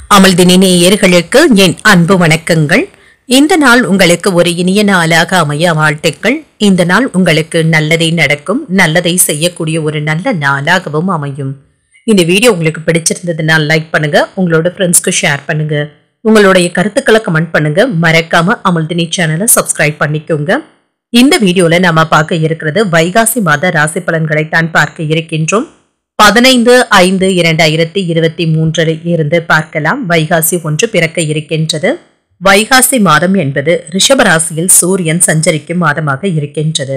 அமல்தினி நேயர்களுக்கு என் அன்பு வணக்கங்கள் இந்த நாள் உங்களுக்கு ஒரு இனிய நாளாக அமைய வாழ்த்துக்கள் இந்த நாள் உங்களுக்கு நல்லதே நடக்கும் நல்லதை செய்யக்கூடிய ஒரு நல்ல நாளாகவும் அமையும் இந்த வீடியோ உங்களுக்கு பிடிச்சிருந்ததுன்னா லைக் பண்ணுங்க உங்களோட ஃப்ரெண்ட்ஸ்க்கு ஷேர் பண்ணுங்க உங்களுடைய கருத்துக்களை கமெண்ட் பண்ணுங்க மறக்காம அமல்தினி சேனலை சப்ஸ்கிரைப் பண்ணிக்கோங்க இந்த வீடியோல நாம பார்க்க இருக்கிறது வைகாசி மாத ராசி பலன்களை தான் பார்க்க இருக்கின்றோம் பதினைந்து ஐந்து இரண்டாயிரத்தி இருபத்தி மூன்றில் இருந்து பார்க்கலாம் வைகாசி ஒன்று பிறக்க இருக்கின்றது வைகாசி மாதம் என்பது ரிஷபராசியில் சூரியன் சஞ்சரிக்கும் மாதமாக இருக்கின்றது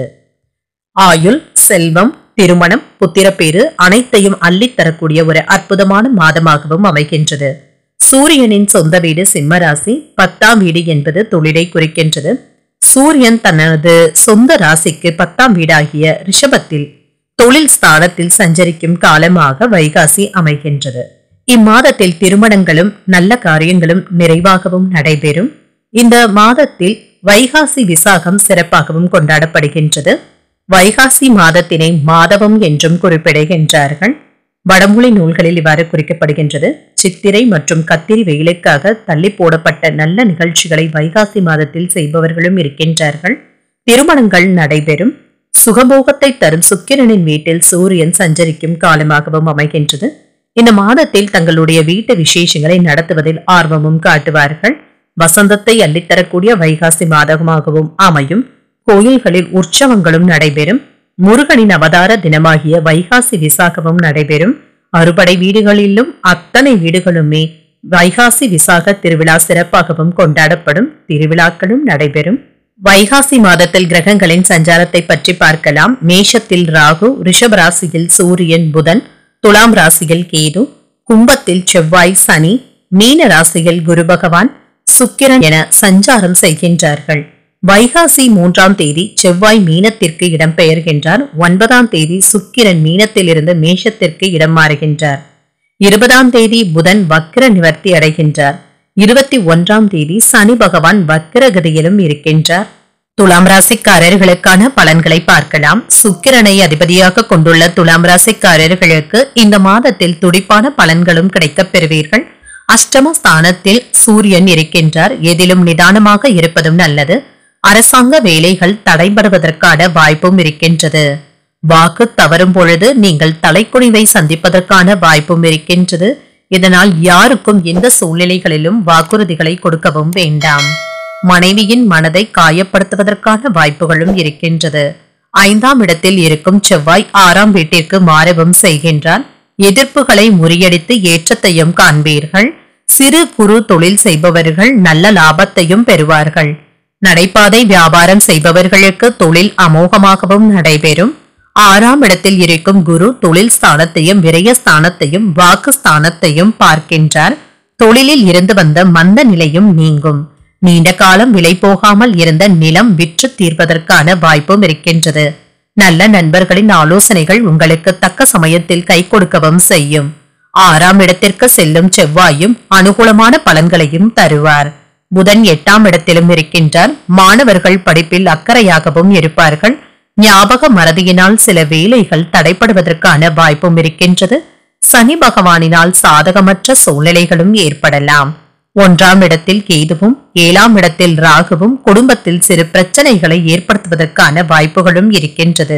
ஆயுள் செல்வம் திருமணம் புத்திரப்பேறு அனைத்தையும் அள்ளித் தரக்கூடிய ஒரு அற்புதமான மாதமாகவும் அமைகின்றது சூரியனின் சொந்த வீடு சிம்மராசி பத்தாம் வீடு என்பது தொழிலை குறிக்கின்றது சூரியன் தனது சொந்த ராசிக்கு பத்தாம் வீடாகிய ரிஷபத்தில் தொழில் ஸ்தானத்தில் சஞ்சரிக்கும் காலமாக வைகாசி அமைகின்றது இம்மாதத்தில் திருமணங்களும் நல்ல காரியங்களும் நிறைவாகவும் நடைபெறும் இந்த மாதத்தில் வைகாசி விசாகம் சிறப்பாகவும் கொண்டாடப்படுகின்றது வைகாசி மாதத்தினை மாதவம் என்றும் குறிப்பிடுகின்றார்கள் வடமொழி நூல்களில் இவ்வாறு குறிக்கப்படுகின்றது சித்திரை மற்றும் கத்திரி வெயிலுக்காக தள்ளி போடப்பட்ட நல்ல நிகழ்ச்சிகளை வைகாசி மாதத்தில் செய்பவர்களும் இருக்கின்றார்கள் திருமணங்கள் நடைபெறும் சுகபோகத்தை தரும் சுக்கிரனின் வீட்டில் சூரியன் சஞ்சரிக்கும் காலமாகவும் அமைகின்றது இந்த மாதத்தில் தங்களுடைய வீட்டு விசேஷங்களை நடத்துவதில் ஆர்வமும் காட்டுவார்கள் வசந்தத்தை அள்ளித்தரக்கூடிய வைகாசி மாதமாகவும் அமையும் கோயில்களில் உற்சவங்களும் நடைபெறும் முருகனின் அவதார தினமாகிய வைகாசி விசாகமும் நடைபெறும் அறுபடை வீடுகளிலும் அத்தனை வீடுகளுமே வைகாசி விசாக திருவிழா சிறப்பாகவும் கொண்டாடப்படும் திருவிழாக்களும் நடைபெறும் வைகாசி மாதத்தில் கிரகங்களின் சஞ்சாரத்தை பற்றி பார்க்கலாம் மேஷத்தில் ராகு ரிஷப ராசியில் சூரியன் புதன் துலாம் ராசியில் கேது கும்பத்தில் செவ்வாய் சனி மீன ராசியில் குரு பகவான் சுக்கிரன் என சஞ்சாரம் செய்கின்றார்கள் வைகாசி மூன்றாம் தேதி செவ்வாய் மீனத்திற்கு இடம்பெயர்கின்றார் ஒன்பதாம் தேதி சுக்கிரன் மீனத்திலிருந்து மேஷத்திற்கு இடம் மாறுகின்றார் இருபதாம் தேதி புதன் வக்ர நிவர்த்தி அடைகின்றார் இருபத்தி ஒன்றாம் தேதி சனி பகவான் வக்ரகதியிலும் இருக்கின்றார் துலாம் ராசிக்காரர்களுக்கான பலன்களை பார்க்கலாம் சுக்கிரனை அதிபதியாக கொண்டுள்ள துலாம் ராசிக்காரர்களுக்கு இந்த மாதத்தில் துடிப்பான பலன்களும் கிடைக்கப் பெறுவீர்கள் அஷ்டம ஸ்தானத்தில் சூரியன் இருக்கின்றார் எதிலும் நிதானமாக இருப்பதும் நல்லது அரசாங்க வேலைகள் தடைபடுவதற்கான வாய்ப்பும் இருக்கின்றது வாக்கு தவறும் பொழுது நீங்கள் தலைக்குனிவை சந்திப்பதற்கான வாய்ப்பும் இருக்கின்றது இதனால் யாருக்கும் எந்த சூழ்நிலைகளிலும் வாக்குறுதிகளை கொடுக்கவும் வேண்டாம் மனைவியின் மனதை காயப்படுத்துவதற்கான வாய்ப்புகளும் இருக்கின்றது ஐந்தாம் இடத்தில் இருக்கும் செவ்வாய் ஆறாம் வீட்டிற்கு மாறவும் செய்கின்றார் எதிர்ப்புகளை முறியடித்து ஏற்றத்தையும் காண்பீர்கள் சிறு குறு தொழில் செய்பவர்கள் நல்ல லாபத்தையும் பெறுவார்கள் நடைபாதை வியாபாரம் செய்பவர்களுக்கு தொழில் அமோகமாகவும் நடைபெறும் ஆறாம் இடத்தில் இருக்கும் குரு தொழில் ஸ்தானத்தையும் விரய ஸ்தானத்தையும் வாக்கு ஸ்தானத்தையும் பார்க்கின்றார் தொழிலில் இருந்து வந்த மந்த நிலையும் நீங்கும் நீண்ட காலம் விலை போகாமல் இருந்த நிலம் விற்று தீர்வதற்கான வாய்ப்பும் இருக்கின்றது நல்ல நண்பர்களின் ஆலோசனைகள் உங்களுக்கு தக்க சமயத்தில் கை கொடுக்கவும் செய்யும் ஆறாம் இடத்திற்கு செல்லும் செவ்வாயும் அனுகூலமான பலன்களையும் தருவார் புதன் எட்டாம் இடத்திலும் இருக்கின்றார் மாணவர்கள் படிப்பில் அக்கறையாகவும் இருப்பார்கள் ஞாபக மறதியினால் சில வேலைகள் தடைப்படுவதற்கான வாய்ப்பும் இருக்கின்றது சனி பகவானினால் சாதகமற்ற சூழ்நிலைகளும் ஏற்படலாம் ஒன்றாம் இடத்தில் கேதுவும் ஏழாம் இடத்தில் ராகுவும் குடும்பத்தில் சிறு பிரச்சனைகளை ஏற்படுத்துவதற்கான வாய்ப்புகளும் இருக்கின்றது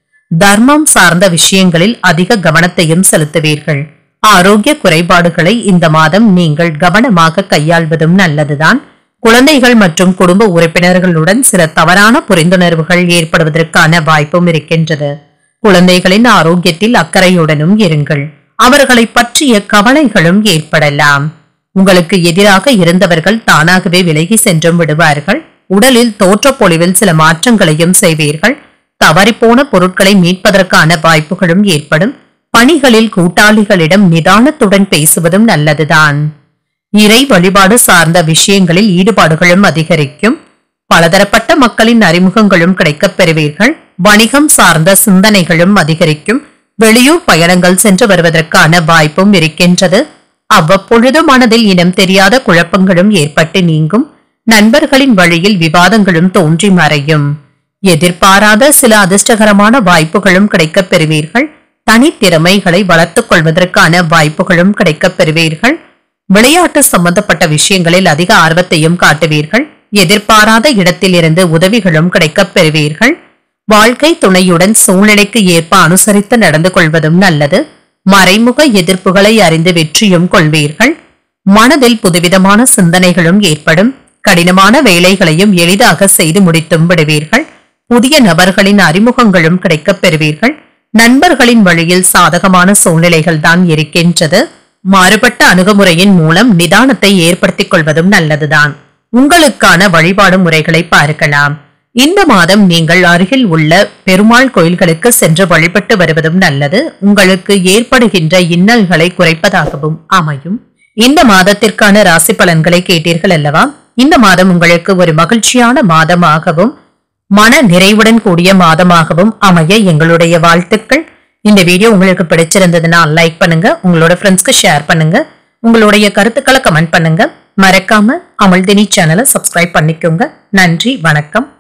தர்மம் சார்ந்த விஷயங்களில் அதிக கவனத்தையும் செலுத்துவீர்கள் ஆரோக்கிய குறைபாடுகளை இந்த மாதம் நீங்கள் கவனமாக கையாள்வதும் நல்லதுதான் குழந்தைகள் மற்றும் குடும்ப உறுப்பினர்களுடன் சில தவறான புரிந்துணர்வுகள் ஏற்படுவதற்கான வாய்ப்பும் இருக்கின்றது குழந்தைகளின் ஆரோக்கியத்தில் அக்கறையுடனும் இருங்கள் அவர்களை பற்றிய கவலைகளும் ஏற்படலாம் உங்களுக்கு எதிராக இருந்தவர்கள் தானாகவே விலகி சென்றும் விடுவார்கள் உடலில் தோற்றப்பொழிவில் சில மாற்றங்களையும் செய்வீர்கள் தவறிப்போன பொருட்களை மீட்பதற்கான வாய்ப்புகளும் ஏற்படும் பணிகளில் கூட்டாளிகளிடம் நிதானத்துடன் பேசுவதும் நல்லதுதான் இறை வழிபாடு சார்ந்த விஷயங்களில் ஈடுபாடுகளும் அதிகரிக்கும் பலதரப்பட்ட மக்களின் அறிமுகங்களும் கிடைக்கப் பெறுவீர்கள் வணிகம் சார்ந்த சிந்தனைகளும் அதிகரிக்கும் வெளியூர் பயணங்கள் சென்று வருவதற்கான வாய்ப்பும் இருக்கின்றது அவ்வப்பொழுது மனதில் இனம் தெரியாத குழப்பங்களும் ஏற்பட்டு நீங்கும் நண்பர்களின் வழியில் விவாதங்களும் தோன்றி மறையும் எதிர்பாராத சில அதிர்ஷ்டகரமான வாய்ப்புகளும் கிடைக்கப் பெறுவீர்கள் தனித்திறமைகளை வளர்த்துக் கொள்வதற்கான வாய்ப்புகளும் கிடைக்கப் பெறுவீர்கள் விளையாட்டு சம்பந்தப்பட்ட விஷயங்களில் அதிக ஆர்வத்தையும் காட்டுவீர்கள் எதிர்பாராத இடத்திலிருந்து உதவிகளும் கிடைக்கப் பெறுவீர்கள் வாழ்க்கை துணையுடன் சூழ்நிலைக்கு ஏற்ப அனுசரித்து நடந்து கொள்வதும் நல்லது மறைமுக எதிர்ப்புகளை அறிந்து வெற்றியும் கொள்வீர்கள் மனதில் புதுவிதமான சிந்தனைகளும் ஏற்படும் கடினமான வேலைகளையும் எளிதாக செய்து முடித்தும் விடுவீர்கள் புதிய நபர்களின் அறிமுகங்களும் கிடைக்கப் பெறுவீர்கள் நண்பர்களின் வழியில் சாதகமான சூழ்நிலைகள் தான் இருக்கின்றது மாறுபட்ட அணுகுமுறையின் மூலம் நிதானத்தை ஏற்படுத்திக் கொள்வதும் நல்லதுதான் உங்களுக்கான வழிபாடு முறைகளை பார்க்கலாம் இந்த மாதம் நீங்கள் அருகில் உள்ள பெருமாள் கோயில்களுக்கு சென்று வழிபட்டு வருவதும் நல்லது உங்களுக்கு ஏற்படுகின்ற இன்னல்களை குறைப்பதாகவும் அமையும் இந்த மாதத்திற்கான ராசி பலன்களை கேட்டீர்கள் அல்லவா இந்த மாதம் உங்களுக்கு ஒரு மகிழ்ச்சியான மாதமாகவும் மன நிறைவுடன் கூடிய மாதமாகவும் அமைய எங்களுடைய வாழ்த்துக்கள் இந்த வீடியோ உங்களுக்கு பிடிச்சிருந்ததுன்னா லைக் பண்ணுங்க உங்களோட ஃப்ரெண்ட்ஸ்க்கு ஷேர் பண்ணுங்க உங்களுடைய கருத்துக்களை கமெண்ட் பண்ணுங்க மறக்காம அமல்தினி சேனலை சப்ஸ்கிரைப் பண்ணிக்கோங்க நன்றி வணக்கம்